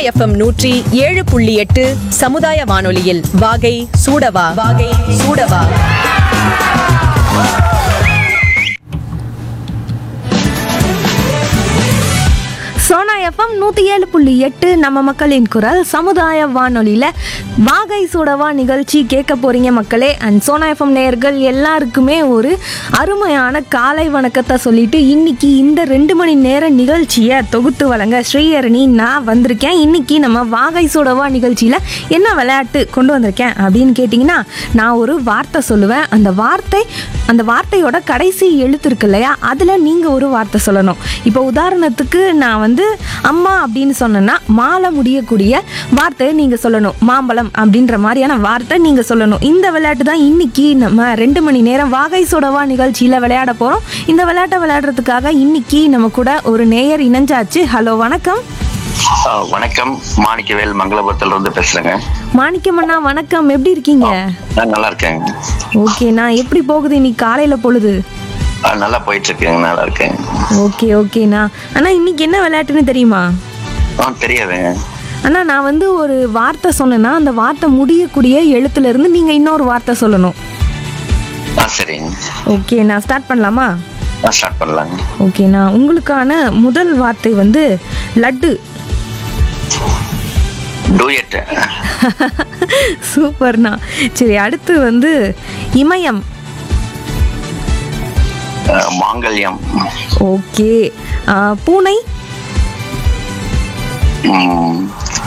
FM நூற்றி ஏழு புள்ளி எட்டு சமுதாய வானொலியில் வாகை சூடவா வாகை சூடவா சோனா எஃப்எம் நூற்றி ஏழு புள்ளி எட்டு நம்ம மக்களின் குரல் சமுதாய வானொலியில் வாகை சூடவா நிகழ்ச்சி கேட்க போகிறீங்க மக்களே அண்ட் சோனா எஃப்எம் நேயர்கள் எல்லாருக்குமே ஒரு அருமையான காலை வணக்கத்தை சொல்லிட்டு இன்னைக்கு இந்த ரெண்டு மணி நேர நிகழ்ச்சியை தொகுத்து வழங்க ஸ்ரீஹரணி நான் வந்திருக்கேன் இன்னைக்கு நம்ம வாகை சூடவா நிகழ்ச்சியில் என்ன விளையாட்டு கொண்டு வந்திருக்கேன் அப்படின்னு கேட்டிங்கன்னா நான் ஒரு வார்த்தை சொல்லுவேன் அந்த வார்த்தை அந்த வார்த்தையோட கடைசி எழுத்து இருக்கு இல்லையா அதில் நீங்கள் ஒரு வார்த்தை சொல்லணும் இப்போ உதாரணத்துக்கு நான் வந்து அம்மா அப்படின்னு சொன்னேன்னா மாலை முடியக்கூடிய வார்த்தையை நீங்கள் சொல்லணும் மாம்பழம் அப்படின்ற மாதிரியான வார்த்தை நீங்கள் சொல்லணும் இந்த விளையாட்டு தான் இன்னைக்கு நம்ம ரெண்டு மணி நேரம் வாகை சுடவா நிகழ்ச்சியில் விளையாட போகிறோம் இந்த விளையாட்டை விளையாடுறதுக்காக இன்னைக்கு நம்ம கூட ஒரு நேயர் இணைஞ்சாச்சு ஹலோ வணக்கம் ஆ, வணக்கம் மாணிக்கவேல் மங்களபுரத்துல இருந்து பேசுறேங்க மாணிக்கமண்ணா வணக்கம் எப்படி இருக்கீங்க நான் நல்லா இருக்கேன் ஓகேண்ணா எப்படி போகுது இன்னைக்கு காலையில் பொழுது ஆ, நல்லா போயிட்டு இருக்கேங்க நல்லா இருக்கேன் ஓகே ஓகேண்ணா அண்ணா இன்னைக்கு என்ன விளையாட்டுன்னு தெரியுமா ஆ தெரியாதுங்க அண்ணா நான் வந்து ஒரு வார்த்தை சொன்னேன்னா அந்த வார்த்தை முடியக்கூடிய எழுத்துல இருந்து நீங்க இன்னொரு வார்த்தை சொல்லணும் ஆ சரிங்க ஓகே நான் ஸ்டார்ட் பண்ணலாமா ஆ ஸ்டார்ட் பண்ணலாங்க ஓகேண்ணா உங்களுக்கான முதல் வார்த்தை வந்து லட்டு டூயட் சூப்பர்ண்ணா சரி அடுத்து வந்து இமயம் மாங்கல்யம் ஓகே ஆ, பூனை ம்,